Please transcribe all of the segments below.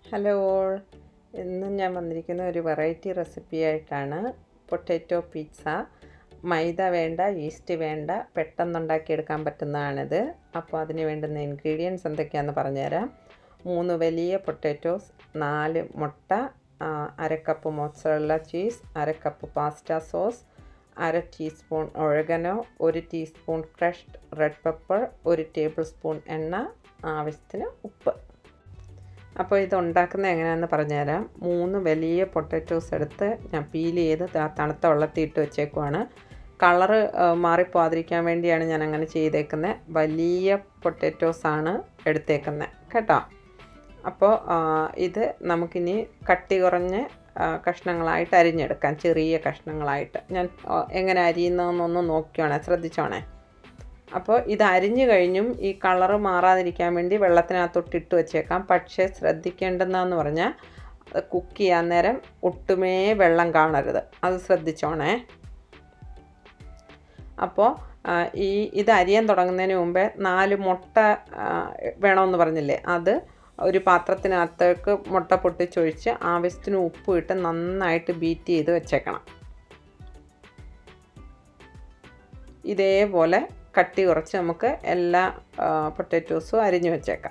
hello all ഇന്ന് ഞാൻ വന്നിരിക്കുന്ന ഒരു വെറൈറ്റി റെസിപ്പി ആയിട്ടാണ് പൊട്ടാറ്റോ പിസ്സ മൈദ വേണ്ട ഈസ്റ്റ് വേണ്ട പെട്ടെന്നുണ്ടാക്കിയെടുക്കാൻ പറ്റുന്നതാണിത് അപ്പോൾ അതിന് വേണ്ടുന്ന ഇൻഗ്രീഡിയൻസ് എന്തൊക്കെയാണെന്ന് പറഞ്ഞുതരാം മൂന്ന് വലിയ പൊട്ടാറ്റോസ് നാല് മുട്ട ആ, അര കപ്പ് മോസറല്ല ചീസ് അര കപ്പ് പാസ്ത സോസ് അര ടീസ്പൂൺ ഒഴകനോ ഒരു ടീസ്പൂൺ ക്രഷ്ഡ് റെഡ് പെപ്പർ ഒരു ടേബിൾ സ്പൂൺ എണ്ണ ആവശ്യത്തിന് ഉപ്പ് അപ്പോൾ ഇത് ഉണ്ടാക്കുന്നത് എങ്ങനെയാണെന്ന് പറഞ്ഞുതരാം മൂന്ന് വലിയ പൊട്ടാറ്റോസ് എടുത്ത് ഞാൻ പീൽ ചെയ്ത് ത- തണുത്ത വെള്ളത്തിൽ ഇട്ട് വെച്ചേക്കുവാണ് കളറ് മാറിപ്പോകാതിരിക്കാൻ വേണ്ടിയാണ് ഞാൻ അങ്ങനെ ചെയ്തേക്കുന്നത് വലിയ പൊട്ടാറ്റോസ് ആണ് എടുത്തേക്കുന്നത് കേട്ടോ അപ്പോൾ ആ, ഇത് നമുക്കിനി കട്ടി കുറഞ്ഞ ആ, കഷ്ണങ്ങളായിട്ട് അരിഞ്ഞെടുക്കാം ചെറിയ കഷ്ണങ്ങളായിട്ട് ഞാൻ ആ, എങ്ങനെ അരിയുന്നതെന്നൊന്ന് നോക്കിയോണേ ശ്രദ്ധിച്ചോണേ അപ്പോൾ ഇത് അരിഞ്ഞു കഴിഞ്ഞും ഈ കളറ് മാറാതിരിക്കാൻ വേണ്ടി വെള്ളത്തിനകത്തോട്ട് ഇട്ട് വെച്ചേക്കാം പക്ഷേ ശ്രദ്ധിക്കേണ്ടതെന്ന് പറഞ്ഞാൽ കുക്ക് ചെയ്യാൻ നേരം ഒട്ടുമേ വെള്ളം കാണരുത് അത് ശ്രദ്ധിച്ചോണേ അപ്പോൾ ആ, ഈ ഇത് അരിയാൻ തുടങ്ങുന്നതിന് മുമ്പേ നാല് മുട്ട ആ, വേണമെന്ന് പറഞ്ഞില്ലേ അത് ഒരു പാത്രത്തിനകത്തേക്ക് മുട്ട പൊട്ടിച്ചൊഴിച്ച് ആവശ്യത്തിന് ഉപ്പ് ഇട്ട് നന്നായിട്ട് ബീറ്റ് ചെയ്ത് വെച്ചേക്കണം ഇതേപോലെ കട്ടി കുറച്ച് നമുക്ക് എല്ലാ പൊട്ടാറ്റോസും അരിഞ്ഞു വെച്ചേക്കാം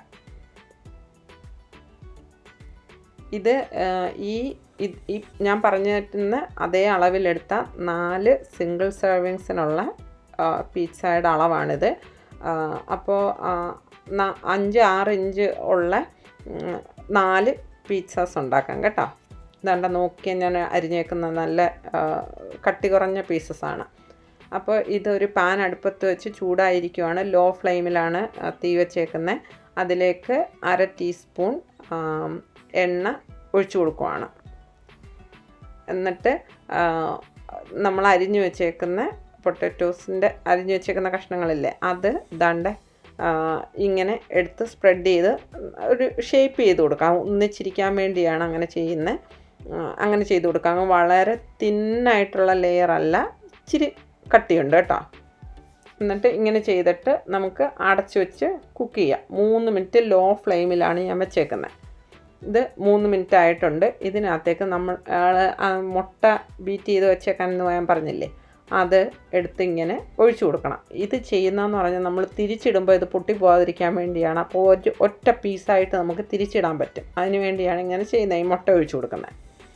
ഇത് ആ, ഈ ഇത് ഈ ഞാൻ പറഞ്ഞിരുന്ന അതേ അളവിലെടുത്ത നാല് സിംഗിൾ സെർവിങ്സിനുള്ള പിസ്സയുടെ അളവാണിത് ആ, അപ്പോൾ ആ, ന- അഞ്ച് ആറ് ഇഞ്ച് ഉള്ള ഉം, നാല് പിസ്സാസ് ഉണ്ടാക്കാം കേട്ടോ ഇതാണ്ട നോക്കി ഞാൻ അരിഞ്ഞേക്കുന്ന നല്ല ആ, കട്ടി കുറഞ്ഞ പീസസാണ് അപ്പോൾ ഇതൊരു പാൻ അടുപ്പത്ത് വെച്ച് ചൂടായിരിക്കുവാണ് ലോ ഫ്ലെയിമിലാണ് ആ, തീ വെച്ചേക്കുന്നത് അതിലേക്ക് അര ടീസ്പൂൺ ആം, എണ്ണ ഒഴിച്ചു കൊടുക്കുവാണ് എന്നിട്ട് ആ, നമ്മൾ അരിഞ്ഞു വെച്ചേക്കുന്ന പൊട്ടറ്റോസിൻ്റെ അരിഞ്ഞു വെച്ചേക്കുന്ന കഷ്ണങ്ങളില്ലേ അത് ദാണ്ട് ആ, ഇങ്ങനെ എടുത്ത് സ്പ്രെഡ് ചെയ്ത് ഒരു ഷേപ്പ് ചെയ്ത് കൊടുക്കാം ഒന്നിച്ചിരിക്കാൻ വേണ്ടിയാണ് അങ്ങനെ ചെയ്യുന്നത് അങ്ങനെ ചെയ്ത് കൊടുക്കാം വളരെ തിന്നായിട്ടുള്ള ലെയർ അല്ല ഇച്ചിരി കട്ടിയുണ്ട് കേട്ടോ എന്നിട്ട് ഇങ്ങനെ ചെയ്തിട്ട് നമുക്ക് അടച്ചു വെച്ച് കുക്ക് ചെയ്യാം മൂന്ന് മിനിറ്റ് ലോ ഫ്ലെയിമിലാണ് ഞാൻ വെച്ചേക്കുന്നത് ഇത് മൂന്ന് മിനിറ്റ് ആയിട്ടുണ്ട് ഇതിനകത്തേക്ക് നമ്മൾ ആള് ആ മുട്ട ബീറ്റ് ചെയ്ത് വെച്ചേക്കാനെന്ന് ഞാൻ പറഞ്ഞില്ലേ അത് എടുത്ത് ഇങ്ങനെ ഒഴിച്ചു കൊടുക്കണം ഇത് ചെയ്യുന്നതെന്ന് പറഞ്ഞാൽ നമ്മൾ തിരിച്ചിടുമ്പോൾ ഇത് പൊട്ടിപ്പോകാതിരിക്കാൻ വേണ്ടിയാണ് അപ്പോൾ ഒരു ഒറ്റ പീസായിട്ട് നമുക്ക് തിരിച്ചിടാൻ പറ്റും അതിന് വേണ്ടിയാണ് ഇങ്ങനെ ചെയ്യുന്നത് ഈ മുട്ട ഒഴിച്ചു കൊടുക്കുന്നത്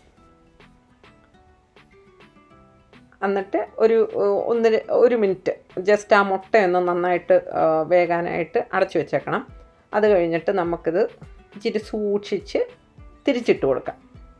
എന്നിട്ട് ഒരു ഏഹ്, ഒന്നര ഒരു മിനിറ്റ് ജസ്റ്റ് ആ മുട്ടയൊന്ന് നന്നായിട്ട് ആ, വേകാനായിട്ട് അടച്ചു വെച്ചേക്കണം അത് കഴിഞ്ഞിട്ട് നമുക്കിത് ഇച്ചിരി സൂക്ഷിച്ച് തിരിച്ചിട്ട് കൊടുക്കാം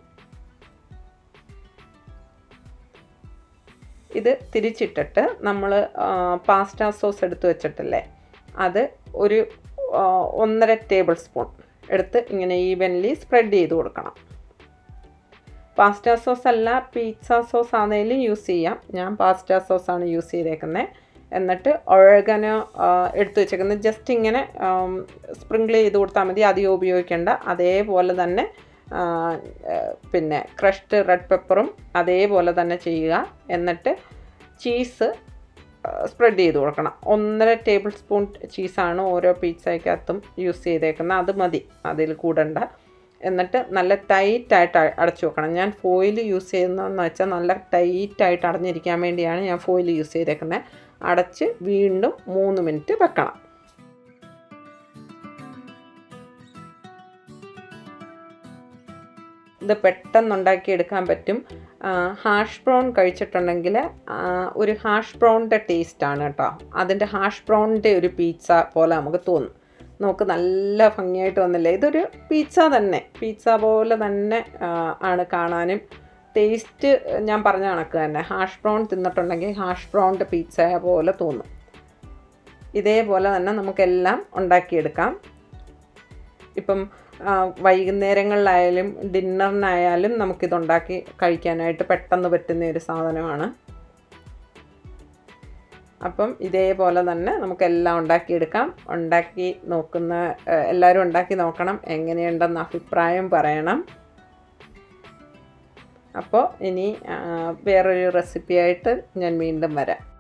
ഇത് തിരിച്ചിട്ടിട്ട് നമ്മൾ പാസ്ത സോസ് എടുത്ത് വെച്ചിട്ടില്ലേ അത് ഒരു ആ, ഒന്നര ടേബിൾ സ്പൂൺ എടുത്ത് ഇങ്ങനെ ഈവൻലി സ്പ്രെഡ് ചെയ്ത് കൊടുക്കണം പാസ്ത സോസ് അല്ല പിസ്സ സോസ് ആണെങ്കിലും യൂസ് ചെയ്യാം ഞാൻ പാസ്ത സോസാണ് യൂസ് ചെയ്തേക്കുന്നത് എന്നിട്ട് ഒഴകനോ എടുത്തു വെച്ചേക്കുന്നത് ജസ്റ്റ് ഇങ്ങനെ സ്പ്രിങ്കിൾ ചെയ്ത് കൊടുത്താൽ മതി അധികം ഉപയോഗിക്കേണ്ട അതേപോലെ തന്നെ ആ, ആ, പിന്നെ ക്രഷ്ഡ് റെഡ് പെപ്പറും അതേപോലെ തന്നെ ചെയ്യുക എന്നിട്ട് ചീസ് സ്പ്രെഡ് ചെയ്ത് കൊടുക്കണം ഒന്നര ടേബിൾ സ്പൂൺ ചീസാണ് ഓരോ പിസ്സയ്ക്കകത്തും യൂസ് ചെയ്തേക്കുന്നത് അത് മതി അതിൽ കൂടണ്ട എന്നിട്ട് നല്ല ടൈറ്റായിട്ട് അടച്ചു വെക്കണം ഞാൻ ഫോയിൽ യൂസ് ചെയ്യുന്നതെന്ന് വെച്ചാൽ നല്ല ടൈറ്റായിട്ട് അടഞ്ഞിരിക്കാൻ വേണ്ടിയാണ് ഞാൻ ഫോയിൽ യൂസ് ചെയ്തേക്കുന്നത് അടച്ച് വീണ്ടും മൂന്ന് മിനിറ്റ് വെക്കണം ഇത് പെട്ടെന്ന് ഉണ്ടാക്കിയെടുക്കാൻ പറ്റും ഹാഷ് ബ്രൗൺ കഴിച്ചിട്ടുണ്ടെങ്കിൽ ആ, ഒരു ഹാഷ് ബ്രൗണിൻ്റെ ടേസ്റ്റാണ് കേട്ടോ അതിൻ്റെ ഹാഷ് ബ്രൗണിൻ്റെ ഒരു പീച്ച പോലെ നമുക്ക് തോന്നും നമുക്ക് നല്ല ഭംഗിയായിട്ട് വന്നില്ലേ ഇതൊരു പീച്ച തന്നെ പീച്ച പോലെ തന്നെ ആ, ആണ് കാണാനും ടേസ്റ്റ് ഞാൻ പറഞ്ഞ കണക്ക് തന്നെ ഹാഷ് ബ്രൗൺ തിന്നിട്ടുണ്ടെങ്കിൽ ഹാഷ് ബ്രൗണിൻ്റെ പീച്ച പോലെ തോന്നും ഇതേപോലെ തന്നെ നമുക്കെല്ലാം ഉണ്ടാക്കിയെടുക്കാം ഇപ്പം ആ, വൈകുന്നേരങ്ങളിലായാലും ഡിന്നറിനായാലും നമുക്കിതുണ്ടാക്കി കഴിക്കാനായിട്ട് പെട്ടെന്ന് പറ്റുന്ന ഒരു സാധനമാണ് അപ്പം ഇതേപോലെ തന്നെ നമുക്കെല്ലാം ഉണ്ടാക്കിയെടുക്കാം ഉണ്ടാക്കി നോക്കുന്ന ആ, എല്ലാവരും ഉണ്ടാക്കി നോക്കണം എങ്ങനെയുണ്ടെന്ന് അഭിപ്രായം പറയണം അപ്പോൾ ഇനി ആ, വേറൊരു റെസിപ്പിയായിട്ട് ഞാൻ വീണ്ടും വരാം